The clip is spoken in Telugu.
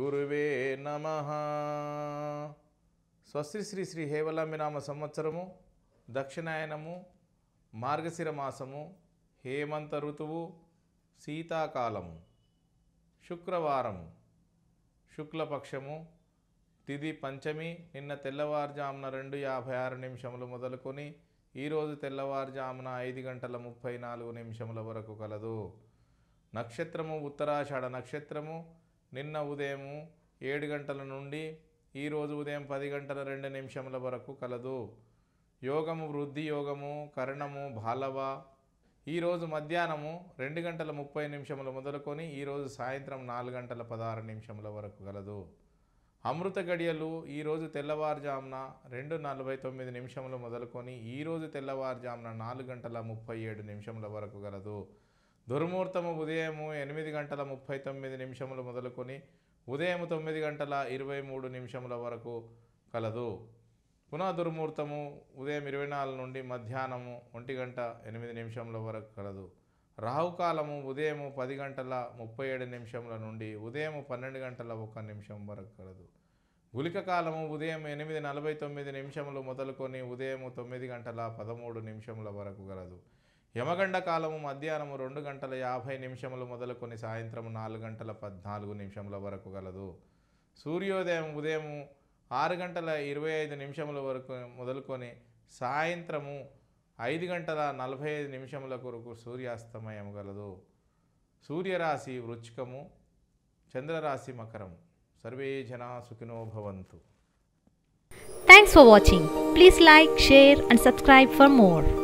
గురువే నమ స్వస్తి శ్రీ శ్రీ హేవలాంబి నామ సంవత్సరము దక్షిణాయనము మార్గశిర మాసము హేమంత ఋతువు శీతాకాలము శుక్రవారము శుక్లపక్షము తిది పంచమి నిన్న తెల్లవారుజామున రెండు యాభై ఆరు నిమిషములు మొదలుకొని ఈరోజు తెల్లవారుజామున ఐదు గంటల ముప్పై నాలుగు నిమిషముల వరకు కలదు నక్షత్రము ఉత్తరాషాఢ నక్షత్రము నిన్న ఉదయము ఏడు గంటల నుండి ఈరోజు ఉదయం పది గంటల రెండు నిమిషముల వరకు కలదు యోగము వృద్ధి యోగము కరణము బాలవ ఈరోజు మధ్యాహ్నము రెండు గంటల ముప్పై నిమిషములు మొదలుకొని ఈరోజు సాయంత్రం నాలుగు గంటల పదహారు నిమిషముల వరకు కలదు అమృత గడియలు ఈరోజు తెల్లవారుజామున రెండు నలభై తొమ్మిది నిమిషములు మొదలుకొని ఈరోజు తెల్లవారుజామున నాలుగు గంటల ముప్పై ఏడు నిమిషముల వరకు గలదు దుర్ముహూర్తము ఉదయము ఎనిమిది గంటల ముప్పై తొమ్మిది నిమిషములు మొదలుకొని ఉదయం తొమ్మిది గంటల ఇరవై మూడు నిమిషముల వరకు కలదు పునః దుర్ముహూర్తము ఉదయం ఇరవై నాలుగు నుండి మధ్యాహ్నము ఒంటి గంట ఎనిమిది నిమిషముల వరకు కలదు రాహుకాలము ఉదయము పది గంటల ముప్పై ఏడు నిమిషముల నుండి ఉదయం పన్నెండు గంటల ఒక నిమిషం వరకు కలదు గులిక కాలము ఉదయం ఎనిమిది నలభై తొమ్మిది నిమిషములు మొదలుకొని ఉదయం తొమ్మిది గంటల పదమూడు నిమిషముల వరకు గలదు యమగండ కాలము మధ్యాహ్నము రెండు గంటల యాభై నిమిషములు మొదలుకొని సాయంత్రం నాలుగు గంటల పద్నాలుగు నిమిషముల వరకు గలదు సూర్యోదయం ఉదయం ఆరు గంటల ఇరవై ఐదు నిమిషముల వరకు మొదలుకొని సాయంత్రము ఐదు గంటల నలభై ఐదు నిమిషముల కొరకు సూర్యాస్తమయం గలదు సూర్యరాశి వృచ్చికము చంద్రరాశి మకరం సర్వే జనా సుఖినో భవంతు Thanks for watching. Please like, share, and subscribe for more.